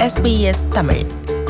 SBS Tamil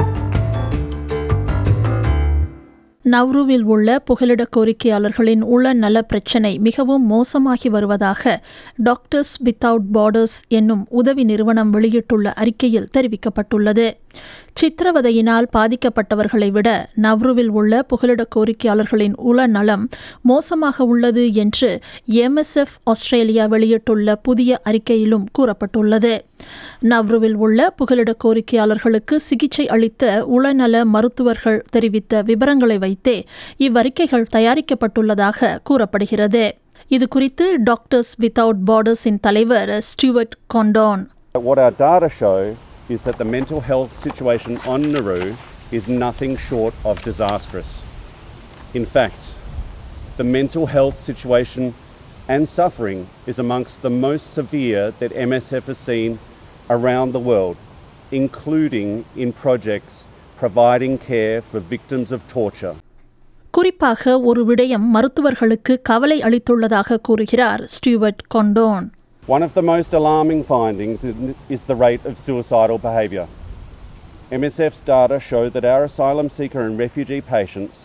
நவ்ருவில் உள்ள புகலிட கோரிக்கையாளர்களின் உள நல பிரச்சினை மிகவும் மோசமாகி வருவதாக டாக்டர்ஸ் வித்தவுட் பார்டர்ஸ் என்னும் உதவி நிறுவனம் வெளியிட்டுள்ள அறிக்கையில் தெரிவிக்கப்பட்டுள்ளது சித்திரவதையினால் பாதிக்கப்பட்டவர்களை விட நவ்ருவில் உள்ள புகலிட கோரிக்கையாளர்களின் உள நலம் மோசமாக உள்ளது என்று எம்எஸ்எஃப் ஆஸ்திரேலியா வெளியிட்டுள்ள புதிய அறிக்கையிலும் கூறப்பட்டுள்ளது நவ்ருவில் உள்ள புகலிட கோரிக்கையாளர்களுக்கு சிகிச்சை அளித்த உளநல மருத்துவர்கள் தெரிவித்த விவரங்களை வைத்தே இவ்வறிக்கைகள் தயாரிக்கப்பட்டுள்ளதாக கூறப்படுகிறது இது குறித்து டாக்டர்ஸ் வித்தவுட் பார்டர்ஸின் தலைவர் Stuart Condon What our data show is that the mental health situation on Nauru is nothing short of disastrous. In fact, the mental health situation and suffering is amongst the most severe that MSF has seen around the world, including in projects providing care for victims of torture. குறிப்பாக ஒரு விடயம் மருத்துவர்களுக்கு கவலை அளித்துள்ளதாக கூறுகிறார் Stuart Condon One of the most alarming findings in- is the rate of suicidal behaviour. MSF's data show that our asylum seeker and refugee patients,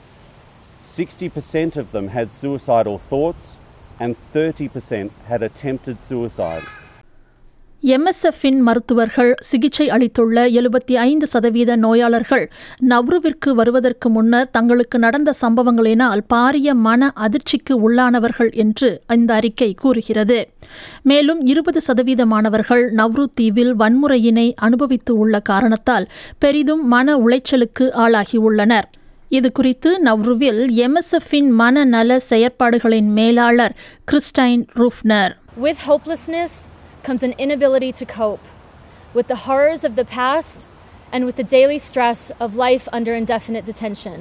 60% of them had suicidal thoughts and 30% had attempted suicide. எம்எஸ்எஃப்பின் மருத்துவர்கள் சிகிச்சை அளித்துள்ள எழுபத்தி ஐந்து சதவீத நோயாளர்கள் நவ்ருவிற்கு வருவதற்கு முன்னர் தங்களுக்கு நடந்த சம்பவங்களினால் பாரிய மன அதிர்ச்சிக்கு உள்ளானவர்கள் என்று இந்த அறிக்கை கூறுகிறது மேலும் இருபது சதவீதமானவர்கள் நவ்ரு தீவில் வன்முறையினை அனுபவித்து உள்ள காரணத்தால் பெரிதும் மன உளைச்சலுக்கு ஆளாகியுள்ளனர் இது குறித்து நவ்ருவில் எம்எஸ்எஃப்பின் மனநல செயற்பாடுகளின் மேலாளர் Christine Ruffner With hopelessness comes an inability to cope with the horrors of the past and with the daily stress of life under indefinite detention.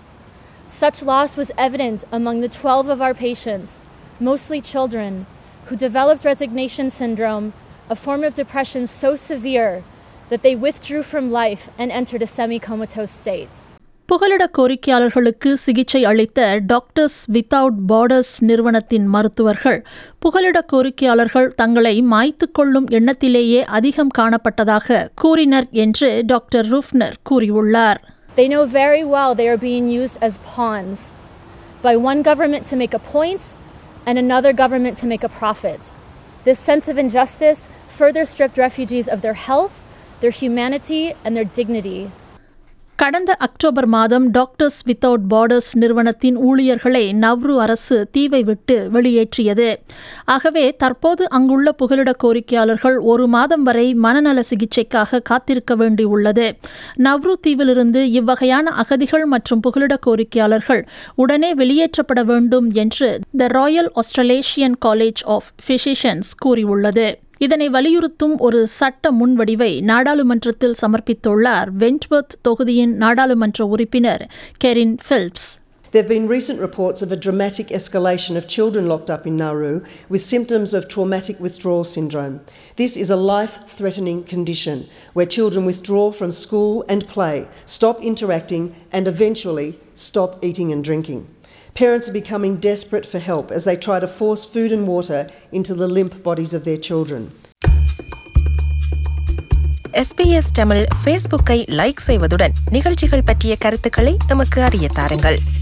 Such loss was evident among the 12 of our patients, mostly children, who developed resignation syndrome, a form of depression so severe that they withdrew from life and entered a semi comatose state. புகலிட கோரிக்கையாளர்களுக்கு சிகிச்சை அளித்த doctors without borders நிறுவனத்தின் மருத்துவர்கள் புகலிட கோரிக்கையாளர்கள் தங்களை மாய்த்துக் கொள்ளும் எண்ணத்திலேயே அதிகம் காணப்பட்டதாக கூறினர் என்று டாக்டர் ரூஃப்னர் கூறியுள்ளார் They know very well they are being used as pawns by one government to make a point and another government to make a profit. This sense of injustice further stripped refugees of their health, their humanity, and their dignity. கடந்த October மாதம் doctors without borders நிறுவனத்தின் ஊழியர்களை Nauru அரசு தீவை விட்டு வெளியேற்றியது ஆகவே தற்போது அங்குள்ள புகலிட கோரிக்கையாளர்கள் ஒரு மாதம் வரை மனநல சிகிச்சைக்காக காத்திருக்க வேண்டியுள்ளது நவ்ரு தீவிலிருந்து இவ்வகையான அகதிகள் மற்றும் புகலிட கோரிக்கையாளர்கள் உடனே வெளியேற்றப்பட வேண்டும் என்று the royal Australasian college of physicians கூறியுள்ளது இதனை வலியுறுத்தும் ஒரு சட்ட முன்வடிவை நாடாளுமன்றத்தில் சமர்ப்பித்துள்ளார் வென்ட்வர்த் தொகுதியின் நாடாளுமன்ற உறுப்பினர் Kerryn Phelps There have been recent reports of a dramatic escalation of children locked up in Nauru with symptoms of traumatic withdrawal syndrome. This is a life threatening condition where children withdraw from school and play, stop interacting, and eventually stop eating and drinking. Parents are becoming desperate for help as they try to force food and water into the limp bodies of their children. SBS Tamil ஃபேஸ்புக்கை like செய்வதுடன் நிகழ்ச்சிகள் பற்றிய கருத்துக்களை எமக்கு அறிய தாருங்கள்